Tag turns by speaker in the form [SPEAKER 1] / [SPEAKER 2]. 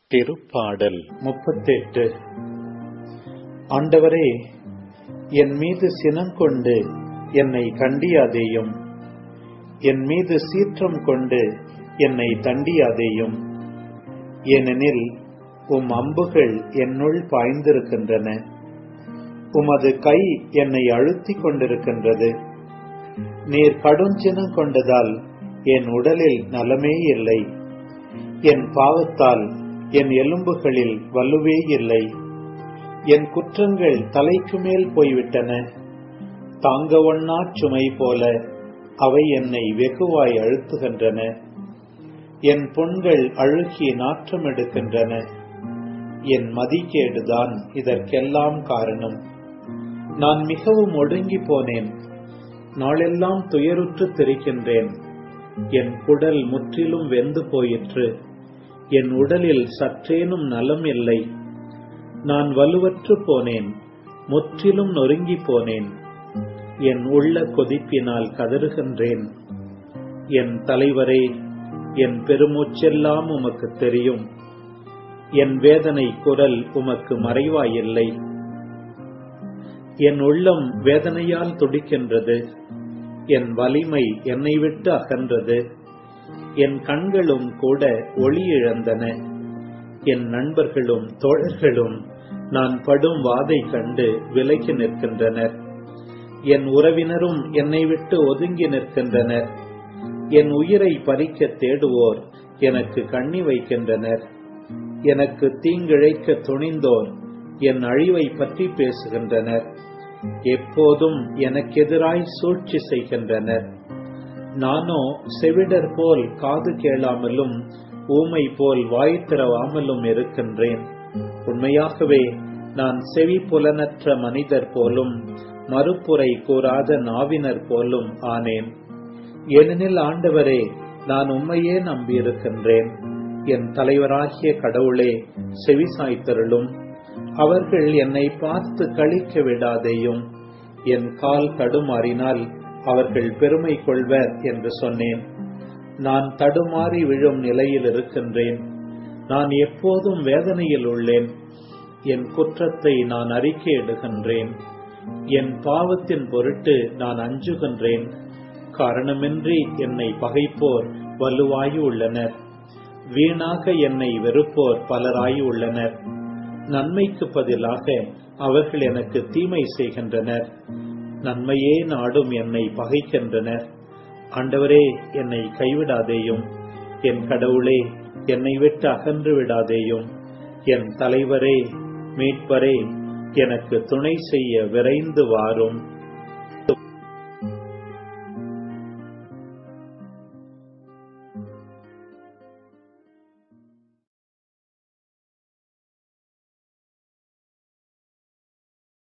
[SPEAKER 1] திருப்பாடல் முப்பத்தெட்டு ஆண்டவரே என் மீது சினம் கொண்டு என்னை கண்டியாதேயும் என் மீது சீற்றம் கொண்டு என்னை தண்டியாதேயும் ஏனெனில் உம் அம்புகள் என்னுள் பாய்ந்திருக்கின்றன உமது கை என்னை அழுத்திக் கொண்டிருக்கின்றது நீர் கடுஞ்சினம் கொண்டதால் என் உடலில் நலமே இல்லை என் பாவத்தால் என் எலும்புகளில் வலுவே இல்லை என் குற்றங்கள் தலைக்கு மேல் போய்விட்டன தாங்க ஒண்ணா சுமை போல அவை என்னை வெகுவாய் அழுத்துகின்றன என் பொன்கள் அழுகி நாற்றம் எடுக்கின்றன என் மதிக்கேடுதான் இதற்கெல்லாம் காரணம் நான் மிகவும் ஒடுங்கி போனேன் நாளெல்லாம் துயருற்று திரிக்கின்றேன் என் குடல் முற்றிலும் வெந்து போயிற்று என் உடலில் சற்றேனும் நலம் இல்லை நான் வலுவற்று போனேன் முற்றிலும் நொறுங்கி போனேன் என் உள்ள கொதிப்பினால் கதறுகின்றேன் என் தலைவரே என் பெருமூச்செல்லாம் உமக்கு தெரியும் என் வேதனை குரல் உமக்கு மறைவாயில்லை என் உள்ளம் வேதனையால் துடிக்கின்றது என் வலிமை என்னை விட்டு அகன்றது என் கண்களும் கூட ஒளி இழந்தன என் நண்பர்களும் தோழர்களும் நான் படும் வாதை கண்டு விலகி நிற்கின்றனர் என் உறவினரும் என்னை விட்டு ஒதுங்கி நிற்கின்றனர் என் உயிரை பறிக்க தேடுவோர் எனக்கு கண்ணி வைக்கின்றனர் எனக்கு தீங்கிழைக்க துணிந்தோர் என் அழிவை பற்றி பேசுகின்றனர் எப்போதும் எனக்கெதிராய் சூழ்ச்சி செய்கின்றனர் நானோ செவிடர் போல் காது கேளாமலும் ஊமை போல் வாய் திறவாமலும் இருக்கின்றேன் உண்மையாகவே நான் செவி புலனற்ற மனிதர் போலும் மறுப்புரை கூறாத நாவினர் போலும் ஆனேன் ஏனெனில் ஆண்டவரே நான் உண்மையே நம்பியிருக்கின்றேன் என் தலைவராகிய கடவுளே செவிசாய்த்தருளும் அவர்கள் என்னை பார்த்து கழிக்க விடாதேயும் என் கால் தடுமாறினால் அவர்கள் பெருமை கொள்வர் என்று சொன்னேன் நான் தடுமாறி விழும் நிலையில் இருக்கின்றேன் நான் எப்போதும் வேதனையில் உள்ளேன் என் குற்றத்தை நான் அறிக்கையிடுகின்றேன் என் பாவத்தின் பொருட்டு நான் அஞ்சுகின்றேன் காரணமின்றி என்னை பகைப்போர் வலுவாயு உள்ளனர் வீணாக என்னை வெறுப்போர் பலராயு உள்ளனர் நன்மைக்கு பதிலாக அவர்கள் எனக்கு தீமை செய்கின்றனர் நன்மையே நாடும் என்னை பகைக்கின்றனர் ஆண்டவரே என்னை கைவிடாதேயும் என் கடவுளே என்னை விட்டு அகன்று விடாதேயும் என் தலைவரே மீட்பரே எனக்கு துணை செய்ய விரைந்து வாரும்